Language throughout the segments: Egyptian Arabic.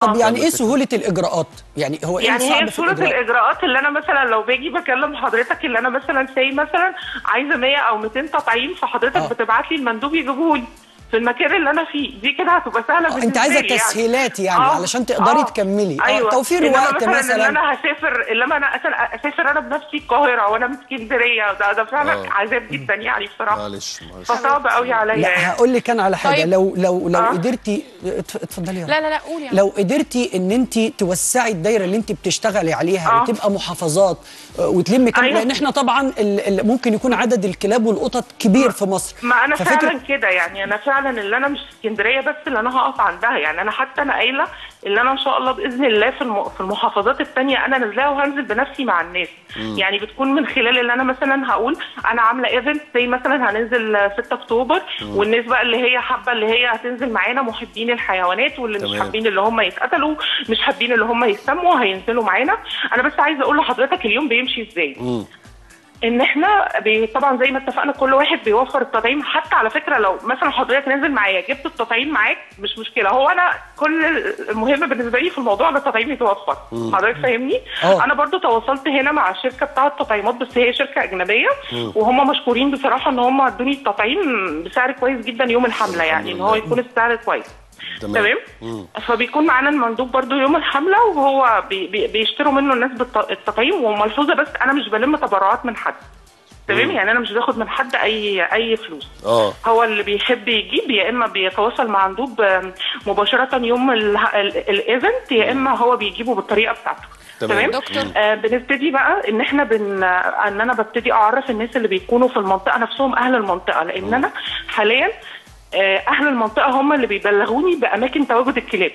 طب يعني ايه فاهم سهوله الاجراءات يعني هو ايه يعني الصعب هي في صورة الاجراءات الإجراءات اللي أنا مثلا لو باجي بكلم حضرتك اللي أنا مثلا سي مثلا عايزة 100 أو 200 تطعيم فحضرتك آه. بتبعت لي المندوب يجيبه لي في المكان اللي أنا فيه دي كده هتبقى سهلة آه، بالنسبة انت عايزه لي يعني. تسهيلات يعني آه، علشان تقدري آه، تكملي آه، أيوة. توفير إنما وقت مثلا, مثلا ان انا هسافر لما انا أسافر, اسافر انا بنفسي القاهره وانا من اسكندريه ده, ده فعلا آه. عذاب جدا يعني بصراحه معلش معلش فصعب قوي عليا لا يعني. هقول لك انا على حاجه طيب. لو لو لو آه. قدرتي اتف- اتفضلي يا لا لا لا قول يعني لو قدرتي ان انت توسعي الدايره اللي انت بتشتغلي عليها آه. وتبقى محافظات آه، وتلمي كام أيوة. لان احنا طبعا ال- ال- ممكن يكون عدد الكلاب والقطط كبير في مصر ما انا ففكرة- فعلا كده يعني انا فعلا اللي انا مش اسكندريه بس اللي انا هقف عندها يعني انا حتى انا قايله اللي انا ان شاء الله باذن الله في الم- في المحافظات الثانيه انا نازلاها وهنزل بنفسي مع الناس يعني بتكون من خلال اللي انا مثلا هقول انا عامله ايفنت زي مثلا هننزل 6 اكتوبر والناس بقى اللي هي حابه اللي هي هتنزل معانا محبين الحيوانات واللي مش تمام. حابين اللي هم يتقتلوا مش حابين اللي هم يسموا هينزلوا معانا انا بس عايزه اقول لحضرتك اليوم بيمشي ازاي ان احنا بي طبعا زي ما اتفقنا كل واحد بيوفر التطعيم حتى على فكره لو مثلا حضرتك نازل معايا جبت التطعيم معاك مش مشكله هو انا كل المهم بالنسبه لي في الموضوع ده التطعيم يتوفر حضرتك فاهمني اه. انا برضو تواصلت هنا مع الشركه بتاعه التطعيمات بس هي شركه اجنبيه وهم مشكورين بصراحه ان هم ادوني التطعيم بسعر كويس جدا يوم الحمله يعني ان هو يكون السعر كويس تمام فبيكون معانا المندوب برضو يوم الحمله وهو بي بي بيشتروا منه الناس بالت- التطعيم وملحوظه بس انا مش بلم تبرعات من حد تمام يعني انا مش باخد من حد اي اي فلوس اه هو اللي بيحب يجيب يا اما بيتواصل مع مندوب آم، مباشره يوم ال- ال- الايفنت يا اما هو بيجيبه بالطريقه بتاعته تمام. دكتور. آه بنبتدي بقى ان احنا بن آه، ان انا ببتدي اعرف الناس اللي بيكونوا في المنطقه نفسهم اهل المنطقه لان انا حاليا آه، اهل المنطقه هم اللي بيبلغوني باماكن تواجد الكلاب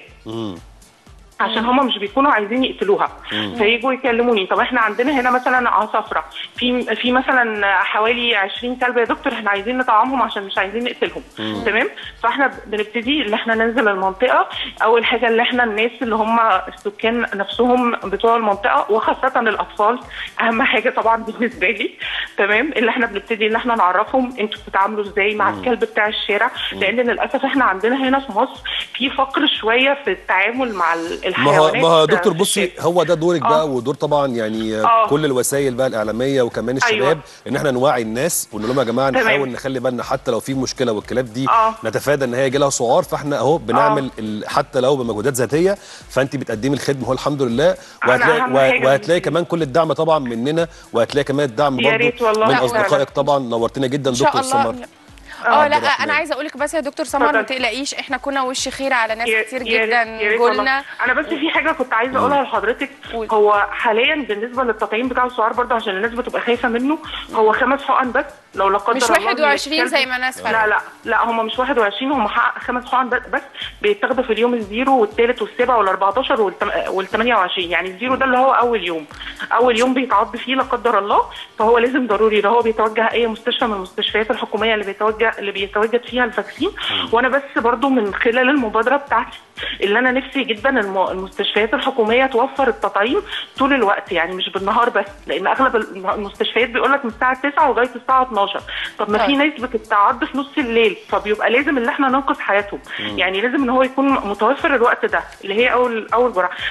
عشان هم مش بيكونوا عايزين يقتلوها فيجوا يكلموني طب احنا عندنا هنا مثلا عصافره في في مثلا حوالي 20 كلب يا دكتور احنا عايزين نطعمهم عشان مش عايزين نقتلهم تمام فاحنا بنبتدي ان احنا ننزل المنطقه اول حاجه اللي احنا الناس اللي هم السكان نفسهم بتوع المنطقه وخاصه الاطفال اهم حاجه طبعا بالنسبه لي تمام اللي احنا بنبتدي ان احنا نعرفهم انتوا بتتعاملوا ازاي مع الكلب بتاع الشارع لان للاسف احنا عندنا هنا في مصر في فقر شويه في التعامل مع ال- ما هو الحيوانات ما هو دكتور في بصي الشارع. هو ده دورك آه. بقى ودور طبعا يعني آه. كل الوسائل بقى الاعلاميه وكمان الشباب أيوة. ان احنا نوعي الناس ونقول لهم يا جماعه تمام. نحاول نخلي بالنا حتى لو في مشكله والكلاب دي آه. نتفادى ان هي يجي لها سعار فاحنا اهو بنعمل ال- حتى لو بمجهودات ذاتيه فانت بتقدمي الخدمه هو الحمد لله وهتلاقي أهم وه- حاجة وهتلاقي بالنسبة كمان كل الدعم طبعا مننا وهتلاقي كمان الدعم يا ريت برضه والله. من لا، اصدقائك فعلا. طبعا نورتنا جدا ان شاء دكتور الله سمر اه عبد لا الرحمن. انا عايزه اقول لك بس يا دكتور سمر ما اتفضل. تقلقيش احنا كنا وش خير على ناس يا- كتير يا ريت- جدا يا ريت والله. قلنا انا بس في حاجه كنت عايزه اقولها لحضرتك قول. هو حاليا بالنسبه للتطعيم بتاع السعار برضه عشان الناس بتبقى خايفه منه هو خمس حقن بس لو لا قدر مش الله 21 الكلب- زي ما الناس لا فاهمة. لا لا هم مش 21 هم حق خمس حقن بس بس بيتاخدوا في اليوم الزيرو والثالث والسابع وال14 وال28 يعني الزيرو ده اللي هو اول يوم اول يوم بيتعض فيه لا قدر الله فهو لازم ضروري لو هو بيتوجه اي مستشفى من المستشفيات الحكوميه اللي بيتوجه اللي بيتواجد فيها الفاكسين وانا بس برضو من خلال المبادره بتاعتي اللي انا نفسي جدا الم- المستشفيات الحكوميه توفر التطعيم طول الوقت يعني مش بالنهار بس لان اغلب الم- المستشفيات بيقول لك من الساعه 9 لغايه الساعه 12 طب ما في طيب. ناس بتتعض في نص الليل فبيبقى لازم ان احنا ننقذ حياتهم يعني لازم ان هو يكون متوفر الوقت ده اللي هي اول اول جرعه